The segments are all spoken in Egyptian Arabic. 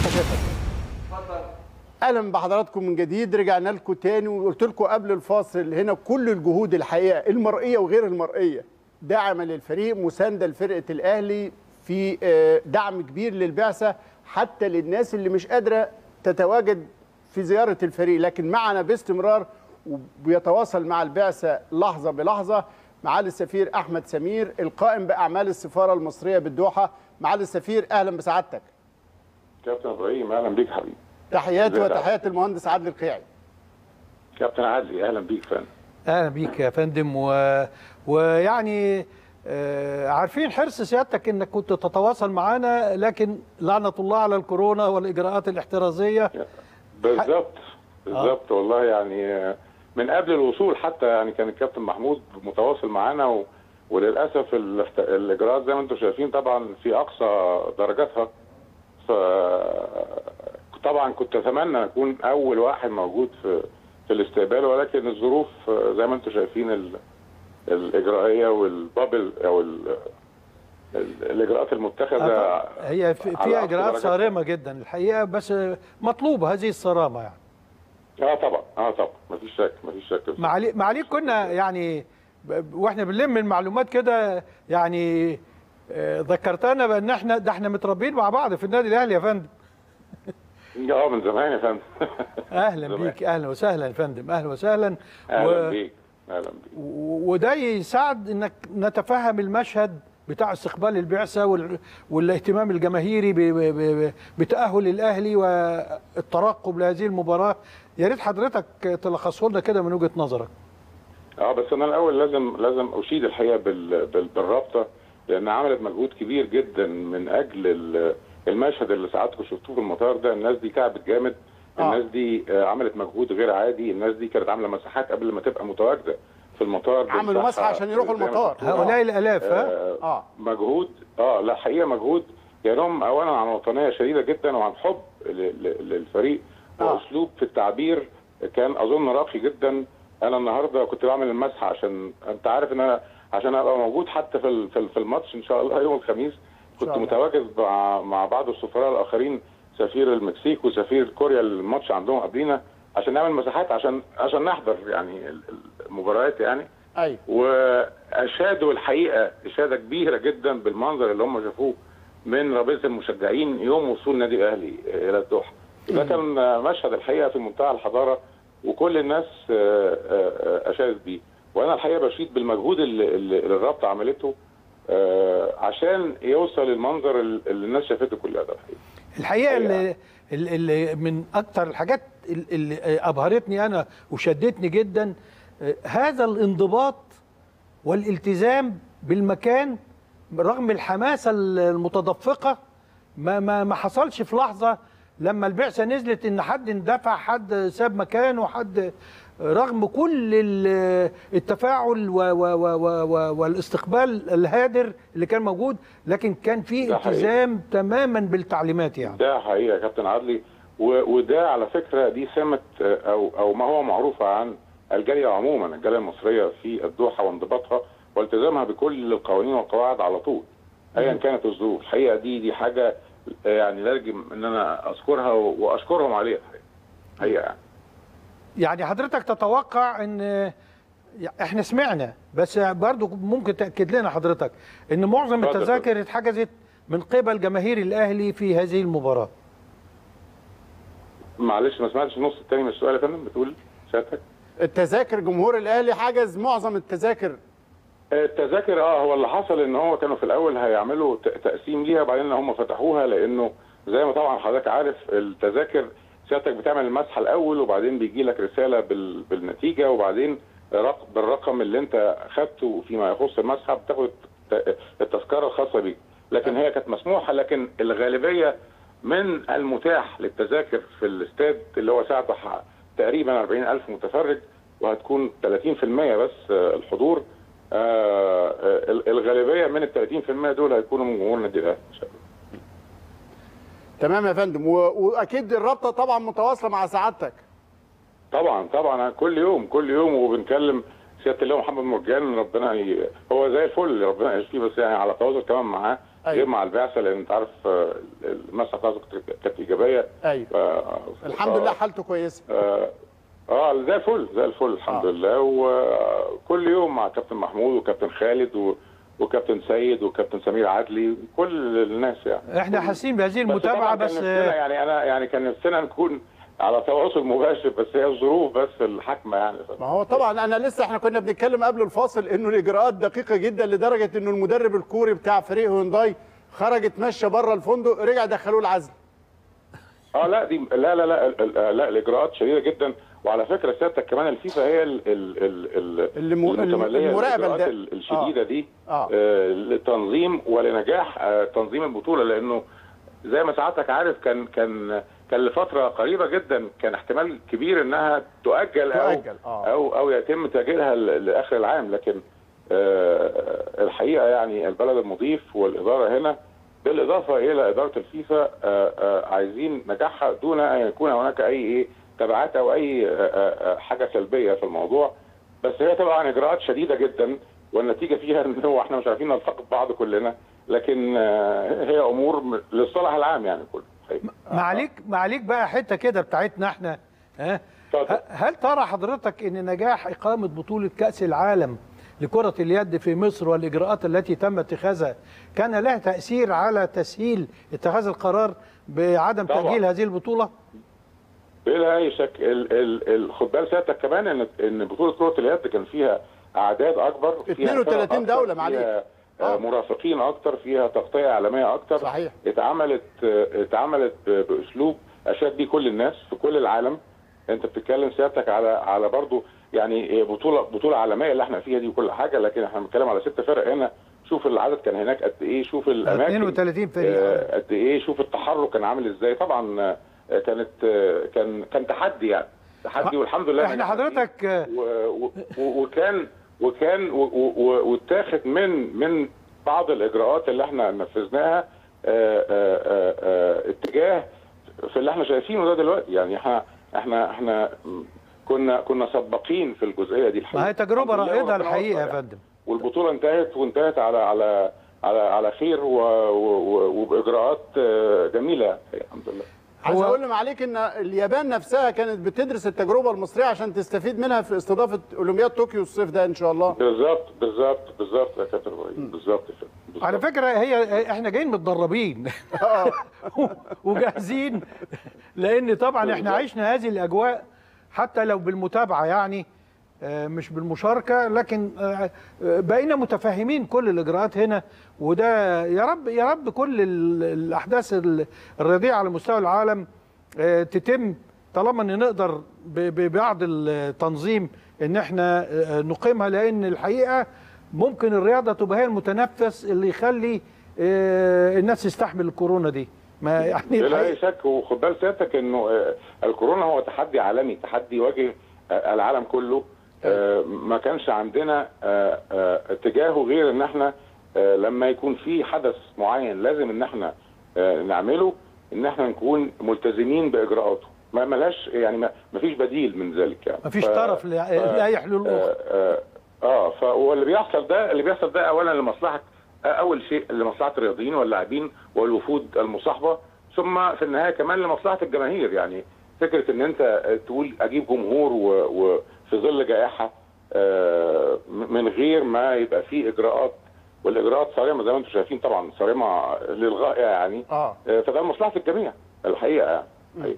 حضرتك يا فندم اهلا بحضراتكم من جديد رجعنا لكم تاني وقلت لكم قبل الفاصل هنا كل الجهود الحقيقه المرئيه وغير المرئيه داعمه للفريق مسانده لفرقه الاهلي في آه، دعم كبير للبعثه حتى للناس اللي مش قادره تتواجد في زياره الفريق لكن معنا باستمرار وبيتواصل مع البعثه لحظه بلحظه معالي السفير احمد سمير القائم باعمال السفاره المصريه بالدوحه معالي السفير اهلا بسعادتك كابتن ابراهيم اهلا بيك حبيبي تحياتي ازيك يا وتحيات المهندس عادل القيعي كابتن عادلي اهلا بيك فندم اهلا بيك يا فندم و... ويعني آه، عارفين حرص سيادتك انك كنت تتواصل معنا لكن لعنه الله على الكورونا والاجراءات الاحترازيه بالظبط بالظبط والله يعني آه، من قبل الوصول حتى يعني كان الكابتن محمود متواصل معانا و... وللاسف الاحت... الاجراءات زي ما انتم شايفين طبعا في اقصى درجاتها ف طبعا كنت اتمنى اكون اول واحد موجود في في الاستقبال ولكن الظروف آه، زي ما انتم شايفين ال... الاجرائيه والبابل او ال... ال- الاجراءات المتخذه هي في- على فيها أقصى اجراءات درجات. صارمه جدا الحقيقه بس مطلوبه هذه الصرامه يعني اه طبعا اه طبعا مفيش شك مفيش شك معالي معالي كنا يعني ب- واحنا بنلم المعلومات كده يعني آه، ذكرتنا بان احنا ده احنا متربيين مع بعض في النادي الاهلي يا فندم اه من زمان يا فندم اهلا زمان. بيك اهلا وسهلا يا فندم اهلا وسهلا اهلا بيك اهلا بيك و- وده يساعد انك نتفهم المشهد بتاع استقبال البعثه وال... والاهتمام الجماهيري ب... ب... ب... بتاهل الاهلي والترقب لهذه المباراه يا ريت حضرتك تلخصه لنا كده من وجهه نظرك اه بس انا الاول لازم لازم اشيد الحقيقه بال... بال... بالرابطه لان عملت مجهود كبير جدا من اجل ال- المشهد اللي ساعاتكم شفتوه في المطار ده الناس دي تعبت جامد آه. الناس دي آه، عملت مجهود غير عادي الناس دي كانت عامله مساحات قبل ما تبقى متواجده في المطار عملوا بمساحة مسحة عشان يروحوا زي ما المطار. شفتوها. هؤلاء الالاف ها آه، اه مجهود اه لا حقيقه مجهود ينم اولا عن وطنيه شديده جدا وعن حب ل- ل- للفريق آه. واسلوب في التعبير كان اظن راقي جدا انا النهارده كنت بعمل المسح عشان انت عارف ان انا عشان ابقى موجود حتى في ال- في ال- في الماتش ان شاء الله يوم الخميس كنت الله. متواجد مع مع بعض السفراء الاخرين سفير المكسيك وسفير كوريا الماتش عندهم قبلينا عشان نعمل مساحات عشان عشان نحضر يعني ال- المباريات يعني ايوه واشادوا الحقيقه اشاده كبيره جدا بالمنظر اللي هم شافوه من رابطه المشجعين يوم وصول النادي الاهلي الى الدوحه. ده كان مشهد الحقيقه في منتهى الحضاره وكل الناس آه، آه، اشادت بيه. وانا الحقيقه بشيد بالمجهود اللي, اللي اللي الرابطه عملته آه، عشان يوصل المنظر اللي الناس شافته كلها ده الحقيقه. الحقيقه أيوة. اللي, اللي من اكتر الحاجات اللي ابهرتني انا وشدتني جدا آه، هذا الانضباط والالتزام بالمكان رغم الحماسه المتدفقه ما ما ما حصلش في لحظه لما البعثه نزلت ان حد اندفع حد ساب مكانه حد رغم كل ال- التفاعل و و و و و والاستقبال الهادر اللي كان موجود لكن كان في ده حقيقي. التزام تماما بالتعليمات يعني ده حقيقه يا كابتن عدلي و- وده على فكره دي سمه آه، او او ما هو معروف عن الجاليه عموما الجاليه المصريه في الدوحه وانضباطها والتزامها بكل القوانين والقواعد على طول ايا كانت الظروف الحقيقه دي دي حاجه آه، يعني لازم ان انا اذكرها و- واشكرهم عليها الحقيقه حقيقه يعني يعني حضرتك تتوقع ان احنا سمعنا بس برضو ممكن تاكد لنا حضرتك ان معظم اتفضل. التذاكر اتحجزت من قبل جماهير الاهلي في هذه المباراه معلش ما سمعتش النص الثاني من السؤال يا فندم بتقول سيادتك التذاكر جمهور الاهلي حجز معظم التذاكر التذاكر اه هو اللي حصل ان هو كانوا في الاول هيعملوا ت- تقسيم ليها بعدين هم فتحوها لانه زي ما طبعا حضرتك عارف التذاكر سيادتك بتعمل المسحه الاول وبعدين بيجي لك رساله بال... بالنتيجه وبعدين رق... بالرقم اللي انت خدته فيما يخص المسحه بتاخد الت- التذكره الخاصه بيك لكن هي كانت مسموحه لكن الغالبيه من المتاح للتذاكر في الاستاد اللي هو ساعته ح- تقريبا 40000 متفرج وهتكون 30% بس آه، الحضور آه، آه، الغالبيه من ال 30% دول هيكونوا من جمهور النادي الاهلي ان شاء الله تمام يا فندم و... واكيد الرابطه طبعا متواصله مع سعادتك طبعا طبعا كل يوم كل يوم وبنكلم سياده اللواء محمد مرجان ربنا ي... هو زي الفل ربنا يشفيه بس يعني على تواصل كمان معاه أيوة. غير مع البعثه لان انت عارف آه، المسحه بتاعته كانت- كانت ايجابيه ايوه ف- الحمد ف- لله حالته كويسه اه آه، زي الفل زي الفل الحمد آه. آه. لله وكل يوم مع كابتن محمود وكابتن خالد و... وكابتن سيد وكابتن سمير عدلي كل الناس يعني احنا حاسين بهذه بس المتابعه طبعاً كان بس نفسنا يعني انا يعني كان نفسنا نكون على تواصل مباشر بس هي الظروف بس الحاكمه يعني ما هو طبعا انا لسه احنا كنا بنتكلم قبل الفاصل انه الاجراءات دقيقه جدا لدرجه انه المدرب الكوري بتاع فريق هونداي خرج اتمشى بره الفندق رجع دخلوه العزل اه لا دي لا لا لا ال- ال- لا الاجراءات شديده جدا وعلى فكره سيادتك كمان الفيفا هي ال ال ال ال اللي م- المتمليه المراقبة الإجراءات لده. ال- الشديده دي آه. آه لتنظيم ولنجاح آه تنظيم البطوله لانه زي ما سعادتك عارف كان كان كان لفتره قريبه جدا كان احتمال كبير انها تؤجل او تؤجل، آه. او او يتم تاجيلها ل- لاخر العام لكن آه الحقيقه يعني البلد المضيف والاداره هنا بالاضافه الى اداره الفيفا آه آه عايزين نجاحها دون ان يكون هناك اي ايه تبعات او اي آه آه آه، حاجه سلبيه في الموضوع بس هي طبعا اجراءات شديده جدا والنتيجه فيها ان هو احنا مش عارفين نلتقط بعض كلنا لكن آه، هي امور م- للصالح العام يعني كله حقيقي. معليك معليك بقى حته كده بتاعتنا احنا ها اتفضل. ه- هل ترى حضرتك ان نجاح اقامه بطوله كاس العالم لكره اليد في مصر والاجراءات التي تم اتخاذها كان لها تاثير على تسهيل اتخاذ القرار بعدم طبعاً. تاجيل هذه البطوله بلا اي شك ال ال ال خد بال سيادتك كمان ان ان بطوله كره اليد كان فيها اعداد اكبر فيها 32 فرق أكتر، دولة معلش. فيها آه. آه. مرافقين اكتر فيها تغطيه اعلاميه اكتر صحيح. اتعملت آه، اتعملت ب- باسلوب اشاد بيه كل الناس في كل العالم انت بتتكلم سيادتك على على برضه يعني بطوله بطوله عالميه اللي احنا فيها دي وكل حاجه لكن احنا بنتكلم على ست فرق هنا شوف العدد كان هناك قد ايه شوف الاماكن 32 فريق. آه، قد ايه شوف التحرك كان عامل ازاي طبعا آه، كانت آه، كان كان تحدي يعني تحدي والحمد لله احنا نجحنا فيه. حضرتك آه، و- و- و- وكان وكان و- و- و- واتاخد من من بعض الاجراءات اللي احنا نفذناها آه، آه، آه، آه، اتجاه في اللي احنا شايفينه ده دلوقتي يعني احنا احنا احنا كنا كنا سباقين في الجزئيه دي الحقيقه ما هي تجربه الحمد لله رائده وربنا الحقيقه يا وفق يعني. فندم والبطوله انتهت وانتهت على على على على خير و- و- و- وباجراءات آه، جميله الحمد لله عايز هو- اقول لمعاليك ان اليابان نفسها كانت بتدرس التجربه المصريه عشان تستفيد منها في استضافه اولمبياد طوكيو الصيف ده ان شاء الله بالظبط بالظبط بالظبط يا كابتن ابراهيم بالظبط كده، بالظبط. على فكره هي احنا جايين متدربين اه وجاهزين لان طبعا احنا عشنا هذه الاجواء حتى لو بالمتابعه يعني آه، مش بالمشاركه لكن آه، آه، بقينا متفاهمين كل الاجراءات هنا وده يا رب يا رب كل ال- الاحداث ال- الرياضيه على مستوى العالم آه، تتم طالما ان نقدر ب- ب- ببعض التنظيم ان احنا آه، نقيمها لان الحقيقه ممكن الرياضه تبقى هي المتنفس اللي يخلي آه، الناس تستحمل الكورونا دي ما يعني بلا اي الحقيقة- شك وخد بال سيادتك انه آه، الكورونا هو تحدي عالمي تحدي يواجه آه، العالم كله آه، ما كانش عندنا آه، آه، اتجاهه غير ان احنا آه، لما يكون في حدث معين لازم ان احنا آه، نعمله ان احنا نكون ملتزمين باجراءاته ما ملهاش يعني ما ما فيش بديل من ذلك يعني مفيش ف- طرف لا لا يحلو الاخر اه اه فاللي بيحصل ده اللي بيحصل ده اولا لمصلحه آه، اول شيء لمصلحه الرياضيين واللاعبين والوفود المصاحبه ثم في النهايه كمان لمصلحه الجماهير يعني فكره ان انت آه، تقول اجيب جمهور و- وفي ظل جائحه آه، من غير ما يبقى في اجراءات والاجراءات صارمه زي ما انتم شايفين طبعا صارمه للغايه يعني اه آه، فده لمصلحه الجميع الحقيقه يعني الحقيقة.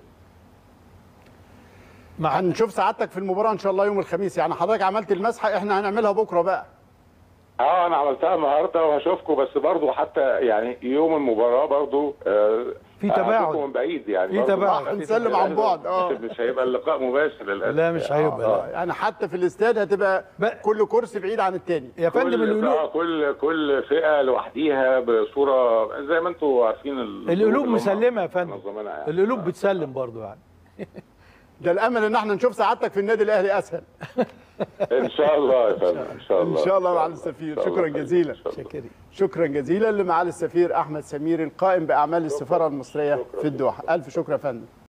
مع هنشوف سعادتك في المباراه ان شاء الله يوم الخميس يعني حضرتك عملت المسحه احنا هنعملها بكره بقى اه انا عملتها النهارده وهشوفكم بس برضو حتى يعني يوم المباراه برضو آه في تباعد. هشوفكم من بعيد يعني في برضو. تباعد. هنسلم عن بعد اه مش هيبقى اللقاء مباشر للاسف لا مش هيبقى آه، لا. يعني حتى في الاستاد هتبقى بقى- كل كرسي بعيد عن التاني يا فندم كل القلوب آه كل كل فئه لوحديها بصوره زي ما انتم عارفين ال- القلوب اللي هم مسلمه يا فندم منظمينها يعني. القلوب بتسلم برضو يعني ده الامل ان احنا نشوف سعادتك في النادي الاهلي اسهل ان شاء الله يا فندم ان شاء الله ان شاء الله معالي السفير إن شاء الله شكرا خير. جزيلا إن شاء الله. شكرا شكرا جزيلا لمعالي السفير احمد سمير القائم باعمال السفاره المصريه في الدوحه الف شكر يا فندم